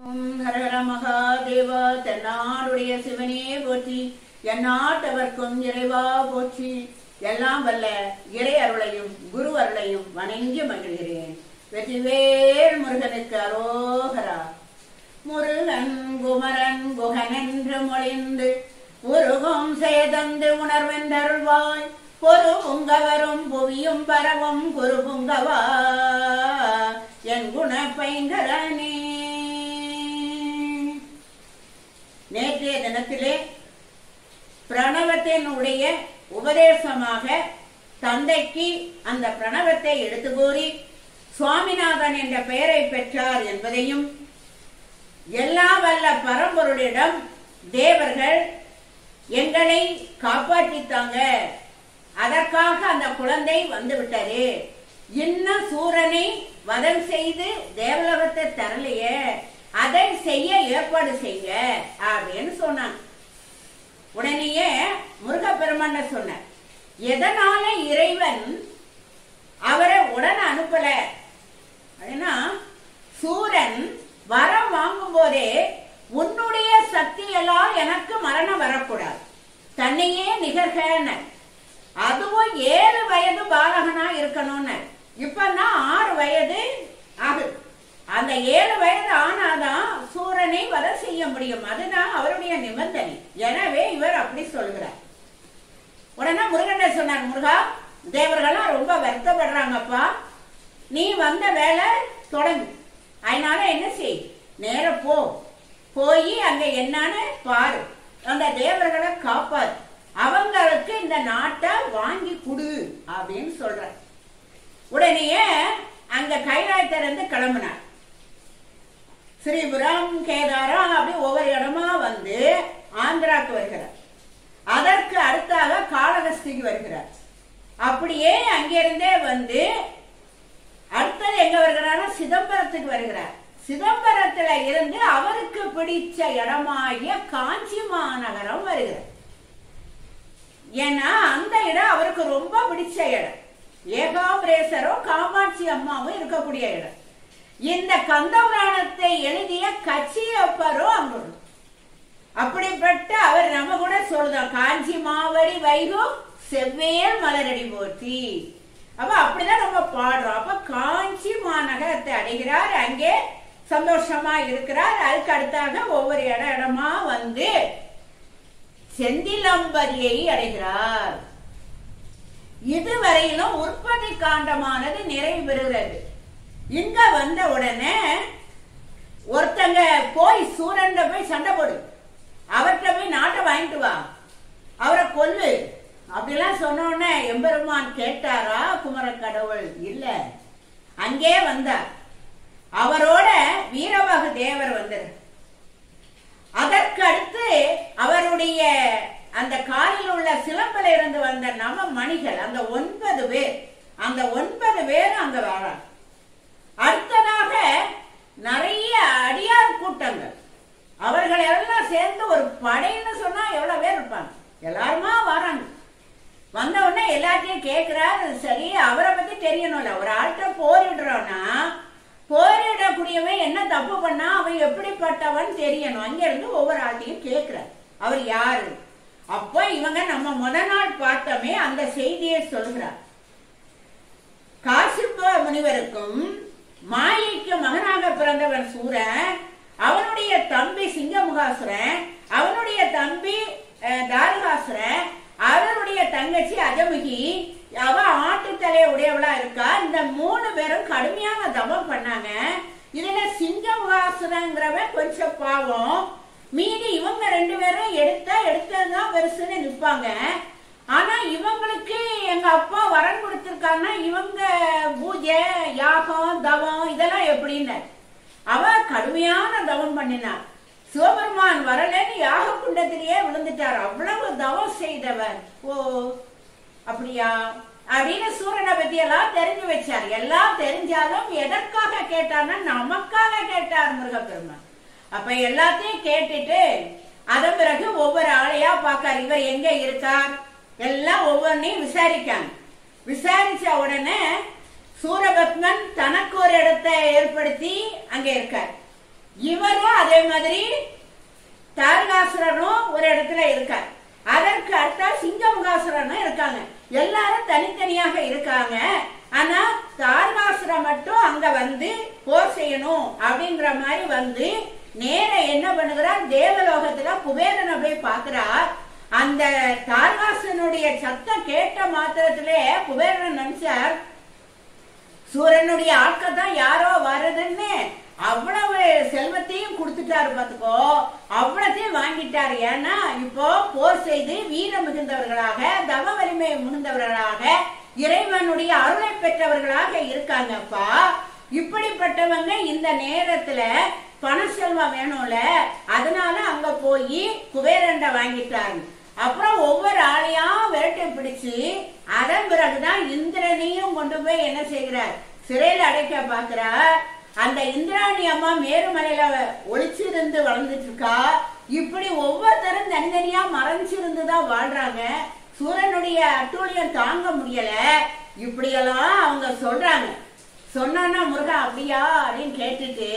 ஓம் ஹரஹர மகாதேவா தென்னாடுடைய சிவனே போற்றி எந்நாட்டவர்க்கும் இறைவா போற்றி எல்லாம் வல்ல இறை அருளையும் குரு அருளையும் வணங்கி மகிழ்கிறேன் வெற்றிவேல் முருகனுக்கு அரோகரா முருகன் குமரன் குகனென்று மொழிந்து உருகும் சேதந்து உணர்வென்றருள்வாய் பொறு புங்கவரும் புவியும் பரவும் குரு புங்கவா என் குண பைங்கரனே நேற்றைய தினத்திலே பிரணவத்தினுடைய உபதேசமாக தந்தைக்கு அந்த பிரணவத்தை எடுத்து கூறி சுவாமிநாதன் என்ற பெயரை பெற்றார் என்பதையும் எல்லா வல்ல பரம்பொருளிடம் தேவர்கள் எங்களை காப்பாற்றித்தாங்க அதற்காக அந்த குழந்தை வந்து விட்டது இன்னும் சூரனை வதம் செய்து தேவலோகத்தை தரலையே அதை செய்ய ஏற்பாடு செய்ய அப்படின்னு சொன்னாங்க உடனேயே முருகப்பெருமான சொன்னார் எதனால இறைவன் அவரை உடனே அனுப்பல அப்படின்னா சூரன் வரம் வாங்கும் போதே உன்னுடைய சக்தியெல்லாம் எனக்கு மரணம் வரக்கூடாது தன்னையே நிகர்கன அதுவும் ஏழு வயது பாலகனா இருக்கணும்னு இப்பன்னா ஆறு வயது ஆகுது அந்த ஏழு வயது ஆனாதான் சூரனை வத செய்ய முடியும் அதுதான் அவருடைய நிபந்தனை எனவே இவர் அப்படி சொல்கிறார் உடனே முருகனை சொன்னார் முருகா தேவர்கள்லாம் ரொம்ப வருத்தப்படுறாங்கப்பா நீ வந்த வேலை தொடங்கு அதனால என்ன செய் நேர போ போய் அங்க என்னன்னு பாரு அந்த தேவர்களை காப்பாரு அவங்களுக்கு இந்த நாட்டை வாங்கி கொடு அப்படின்னு சொல்ற உடனேயே அங்க கைலாயத்திலிருந்து கிளம்பினார் ஸ்ரீபுரம் கேதாரம் அப்படி ஒவ்வொரு இடமா வந்து ஆந்திராக்கு வருகிறார் அதற்கு அடுத்தாக காளகஸ்திக்கு வருகிறார் அப்படியே அங்கிருந்தே வந்து அடுத்தது எங்க வருகிறாரா சிதம்பரத்துக்கு வருகிறார் சிதம்பரத்துல இருந்து அவருக்கு பிடிச்ச இடமாகிய காஞ்சி மாநகரம் வருகிறார் ஏன்னா அந்த இடம் அவருக்கு ரொம்ப பிடிச்ச இடம் ஏகாம்பரேசரும் காமாட்சி அம்மாவும் இருக்கக்கூடிய இடம் இந்த கந்தபுராணத்தை எழுதிய கச்சியப்பரும் அங்கு அப்படிப்பட்ட அவர் நம்ம கூட சொல்லுதோம் காஞ்சி மாவடி வைகும் செவ்வேல் மலரடி போற்றி அப்ப அப்படிதான் நம்ம பாடுறோம் அப்ப காஞ்சி மாநகரத்தை அடைகிறார் அங்கே சந்தோஷமா இருக்கிறார் அதுக்கு அடுத்தாக ஒவ்வொரு இட இடமா வந்து செந்திலம்பதியை அடைகிறார் இதுவரையிலும் உற்பத்தி காண்டமானது நிறைவு பெறுகிறது இங்க வந்த உடனே ஒருத்தங்க போய் சூரண்ட போய் சண்டை போடு அவர்கிட்ட போய் நாட்டை வாங்கிட்டு வா அவரை கொல்லு அப்படிலாம் சொன்ன உடனே எம்பெருமான் கேட்டாரா குமர கடவுள் இல்ல அங்கே வந்தார் அவரோட வீரபாக தேவர் வந்தார் அதற்கு அடுத்து அவருடைய அந்த காலில் உள்ள சிலம்பில இருந்து வந்த நவ மணிகள் அந்த ஒன்பது பேர் அந்த ஒன்பது பேரும் அங்க வராங்க அடுத்ததாக நிறைய அடியார் கூட்டங்கள் அவர்கள் எல்லாம் சேர்ந்து ஒரு படைன்னு சொன்னா எவ்வளவு பேர் இருப்பாங்க எல்லாருமா வராங்க வந்த உடனே எல்லாத்தையும் கேட்கிறாரு சரி அவரை பத்தி தெரியணும்ல ஒரு ஆள்கிட்ட போரிடுறோம்னா போரிடக்கூடியவன் என்ன தப்பு பண்ணா அவன் எப்படிப்பட்டவன் தெரியணும் அங்க இருந்து ஒவ்வொரு ஆள்கிட்டையும் கேட்கிறார் அவர் யாரு அப்ப இவங்க நம்ம முத நாள் பார்த்தோமே அந்த செய்தியை சொல்கிறார் காசிப்ப முனிவருக்கும் மாயைக்கு மகனாக பிறந்தவன் சூரன் அவனுடைய தம்பி சிங்கமுகாசுரன் அவனுடைய தம்பி தாருகாசுரன் அவருடைய தங்கச்சி அஜமுகி அவ ஆட்டு தலைய உடையவளா இருக்கா இந்த மூணு பேரும் கடுமையான தவம் பண்ணாங்க இதுல சிங்கமுகாசுரங்கிறவன் கொஞ்சம் பாவம் மீதி இவங்க ரெண்டு பேரும் எடுத்தா எடுத்ததுதான் பெருசுன்னு நிற்பாங்க ஆனா இவங்களுக்கு எங்க அப்பா வரம் கொடுத்திருக்காங்கன்னா இவங்க பூஜை யாகம் தவம் இதெல்லாம் எப்படின்னு அவ கடுமையான தவம் பண்ணினார் சிவபெருமான் வரலன்னு யாக குண்டத்திலேயே விழுந்துட்டார் அவ்வளவு தவம் செய்தவர் ஓ அப்படியா அப்படின்னு சூரனை பத்தி எல்லாம் தெரிஞ்சு வச்சார் எல்லாம் தெரிஞ்சாலும் எதற்காக கேட்டார்னா நமக்காக கேட்டார் முருகப்பெருமான் அப்ப எல்லாத்தையும் கேட்டுட்டு அதன் பிறகு ஒவ்வொரு ஆளையா பார்க்கார் இவர் எங்க இருக்கார் எல்லாம் ஒவ்வொன்றையும் விசாரிக்காங்க விசாரிச்ச உடனே சூரபத்மன் தனக்கு ஒரு இடத்தை ஏற்படுத்தி அங்க இருக்கார் இவரும் அதே மாதிரி தாரகாசுரனும் ஒரு இடத்துல இருக்கார் அதற்கு அடுத்தா சிங்கமுகாசுரனும் இருக்காங்க எல்லாரும் தனித்தனியாக இருக்காங்க ஆனா தாரகாசுரம் மட்டும் அங்க வந்து போர் செய்யணும் அப்படிங்கிற மாதிரி வந்து நேர என்ன பண்ணுகிறார் தேவலோகத்துல குபேரனை போய் பார்க்கிறார் அந்த தாரகாசுரனுடைய சத்தம் கேட்ட மாத்திரத்திலே குபேரன் நினைச்சார் சூரனுடைய ஆட்கள் தான் யாரோ வருதுன்னு அவ்வளவு செல்வத்தையும் கொடுத்துட்டாரு பாத்துக்கோ அவ்வளத்தையும் வாங்கிட்டாரு ஏன்னா இப்போ போர் செய்து வீரம் மிகுந்தவர்களாக தவ வலிமை மிகுந்தவர்களாக இறைவனுடைய அருளை பெற்றவர்களாக இருக்காங்கப்பா இப்படிப்பட்டவங்க இந்த நேரத்துல பண செல்வம் வேணும்ல அதனால அங்க போய் குபேரண்ட வாங்கிட்டாரு அப்புறம் ஒவ்வொரு ஆளையா வேட்டை பிடிச்சு அதன் பிறகுதான் இந்திரனையும் கொண்டு போய் என்ன செய்கிறார் சிறையில் அடைக்க பாக்குறார் அந்த இந்திராணி அம்மா மேருமலையில ஒளிச்சிருந்து வளர்ந்துட்டு இருக்கா இப்படி ஒவ்வொருத்தரும் தனித்தனியா மறைஞ்சிருந்து தான் வாழ்றாங்க சூரனுடைய அட்டூழியம் தாங்க முடியல இப்படியெல்லாம் அவங்க சொல்றாங்க சொன்னானா முருகா அப்படியா அப்படின்னு கேட்டுட்டு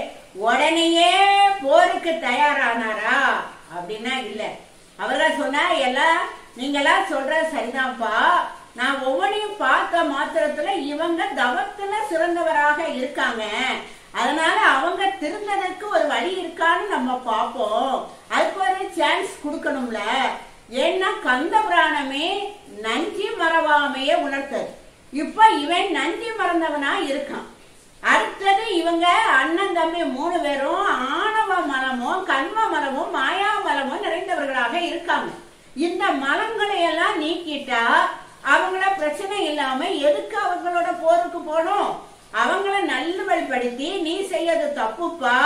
உடனேயே போருக்கு தயாரானாரா அப்படின்னா இல்ல அவர்கள் சொன்னார் எல்லாம் நீங்களாம் சொல்ற சரிதான்ப்பா நான் ஒவ்வொன்றையும் பார்த்த மாத்திரத்துல இவங்க தவத்துல சிறந்தவராக இருக்காங்க அதனால அவங்க திருந்ததற்கு ஒரு வழி இருக்கான்னு நம்ம பார்ப்போம் அதுக்கு ஒரு சான்ஸ் கொடுக்கணும்ல ஏன்னா கந்த புராணமே நன்றி மறவாமையே உணர்த்தது இப்ப இவன் நன்றி மறந்தவனா இருக்கான் அடுத்தது இவங்க அண்ணன் தம்பி மூணு பேரும் ஆணவ மலமும் கண்ம மலமும் மாயா மலமும் நிறைந்தவர்களாக இருக்காங்க இந்த மலங்களை எல்லாம் நீக்கிட்டா அவங்கள பிரச்சனை இல்லாம எதுக்கு அவங்களோட போருக்கு போகணும் அவங்கள நல்லவழிப்படுத்தி நீ செய்யறது தப்புப்பா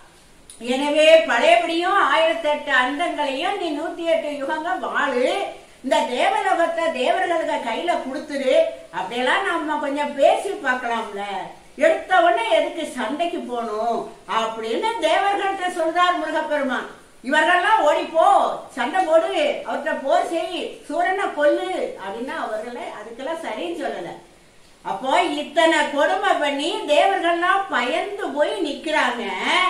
எனவே பழையபடியும் ஆயிரத்தி எட்டு அண்டங்களையும் நீ நூத்தி எட்டு யுகங்க வாழு இந்த தேவலோகத்தை தேவர்களுக்கு கையில கொடுத்துரு அப்படியெல்லாம் நம்ம கொஞ்சம் பேசி பார்க்கலாம்ல எடுத்த உடனே எதுக்கு சண்டைக்கு போகணும் அப்படின்னு தேவர்கள்ட்ட சொல்றார் முருகப்பெருமான் இவர்கள்லாம் ஓடிப்போ சண்டை போடு அவர்கிட்ட போர் செய் சூரனை கொல்லு அப்படின்னா அவர்களை அதுக்கெல்லாம் சரின்னு சொல்லல அப்போ இத்தனை கொடுமை பண்ணி தேவர்கள்லாம் பயந்து போய் நிக்கிறாங்க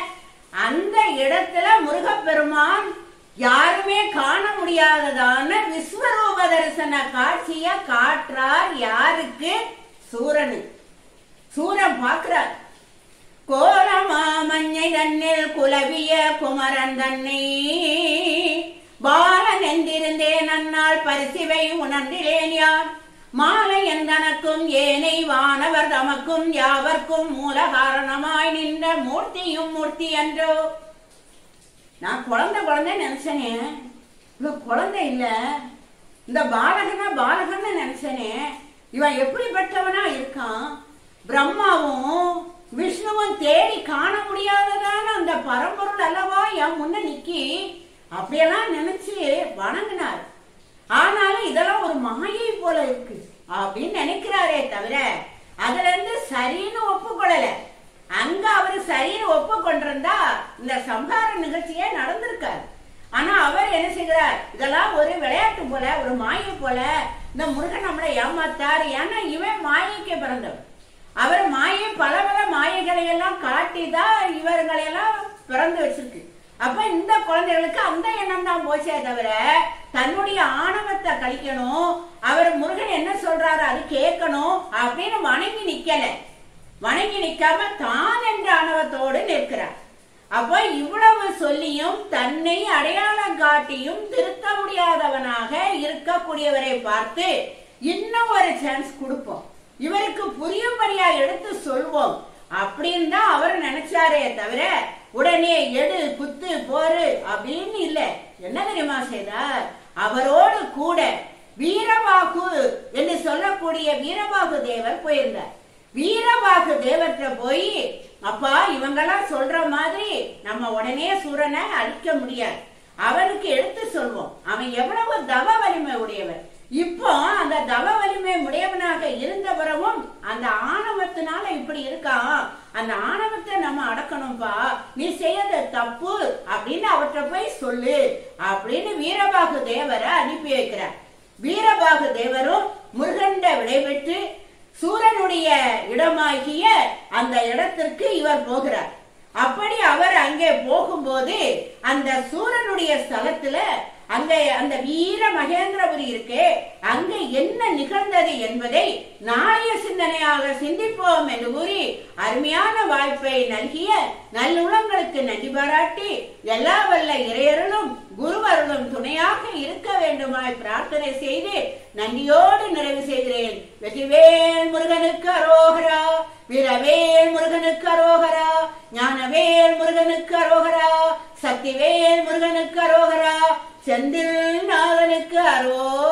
அந்த இடத்துல முருகப்பெருமான் யாருமே காண முடியாததான விஸ்வரூப தரிசன காட்சிய காட்டுறார் யாருக்கு சூரனு சூரன் பார்க்கிறார் கோலமா மஞ்சை தன்னில் குலவிய குமரன் தன்னை பாலன் என்றிருந்தேன் நன்னால் பரிசிவை உணர்ந்திலேன் யார் மாலை எந்தனக்கும் ஏனை வானவர் தமக்கும் யாவர்க்கும் மூல காரணமாய் நின்ற மூர்த்தியும் மூர்த்தி என்றோ நான் குழந்தை குழந்தை நினைச்சனே இவ குழந்தை இல்ல இந்த பாலகனா பாலகன்னு நினைச்சனே இவன் எப்படிப்பட்டவனா இருக்கான் பிரம்மாவும் விஷ்ணுவும் தேடி காண முடியாததான அந்த பரம்பொருள் அல்லவா என் முன்ன நிக்கி அப்படியெல்லாம் நினைச்சு வணங்கினார் ஆனாலும் இதெல்லாம் ஒரு மாயை போல இருக்கு அப்படின்னு நினைக்கிறாரே தவிர அதுல இருந்து சரின்னு ஒப்புக்கொள்ளல அங்க அவரு சரின்னு ஒப்புக்கொண்டிருந்தா இந்த சம்ஹார நிகழ்ச்சியே நடந்திருக்காரு ஆனா அவர் என்ன செய்கிறார் இதெல்லாம் ஒரு விளையாட்டு போல ஒரு மாயை போல இந்த முருகன் நம்மளை ஏமாத்தார் ஏன்னா இவன் மாயைக்கு பிறந்தவர் அவர் மாயை பல பல மாயைகளை எல்லாம் காட்டி தான் இவர்களை எல்லாம் பிறந்து வச்சிருக்கு அப்ப இந்த குழந்தைகளுக்கு அந்த எண்ணம் தான் போச்சே தவிர தன்னுடைய ஆணவத்தை கழிக்கணும் அவர் முருகன் என்ன சொல்றாரு அது கேட்கணும் அப்படின்னு வணங்கி நிக்கல வணங்கி நிக்காம தான் என்ற ஆணவத்தோடு நிற்கிறார் அப்ப இவ்வளவு சொல்லியும் தன்னை அடையாளம் காட்டியும் திருத்த முடியாதவனாக இருக்கக்கூடியவரை பார்த்து இன்னும் ஒரு சான்ஸ் கொடுப்போம் இவருக்கு புரியும்படியா எடுத்து சொல்வோம் அப்படின்னு தான் அவர் நினைச்சாரே தவிர உடனே எடு குத்து போரு அப்படின்னு இல்ல என்ன தெரியுமா செய்தார் அவரோடு கூட வீரபாகு என்று சொல்லக்கூடிய வீரபாகு தேவர் போயிருந்தார் வீரபாகு தேவர்கிட்ட போய் அப்பா இவங்கெல்லாம் சொல்ற மாதிரி நம்ம உடனே சூரனை அழிக்க முடியாது அவனுக்கு எடுத்து சொல்வோம் அவன் எவ்வளவு தவ வலிமை உடையவர் இப்போ அந்த தவ வலிமை உடையவனாக இருந்த பிறகும் அந்த ஆணவத்தினால இப்படி இருக்கான் அந்த ஆணவத்தை நம்ம அடக்கணும்பா நீ செய்யறது தப்பு அப்படின்னு அவற்றை போய் சொல்லு அப்படின்னு வீரபாகு தேவரை அனுப்பி வைக்கிறார் வீரபாகு தேவரும் முருகண்ட விடைபெற்று சூரனுடைய இடமாகிய அந்த இடத்திற்கு இவர் போகிறார் அப்படி அவர் அங்கே போகும்போது அந்த சூரனுடைய ஸ்தலத்துல அங்கே அந்த வீர மகேந்திரபுரி இருக்கே அங்கே என்ன நிகழ்ந்தது என்பதை நாளைய சிந்தனையாக சிந்திப்போம் என்று கூறி அருமையான வாய்ப்பை நல்கிய நல்லுள்ளங்களுக்கு நன்றி பாராட்டி எல்லா வல்ல இறையருளும் குருவருளும் துணையாக இருக்க வேண்டுமாய் பிரார்த்தனை செய்து நன்றியோடு நிறைவு செய்கிறேன் வெற்றிவேல் முருகனுக்கு அரோகரா வீரவேல் முருகனுக்கு அரோகரா ஞானவேல் முருகனுக்கு அரோகரா சக்திவேல் முருகனுக்கு அரோகரா செந்தில் நாதனுக்கு அரோ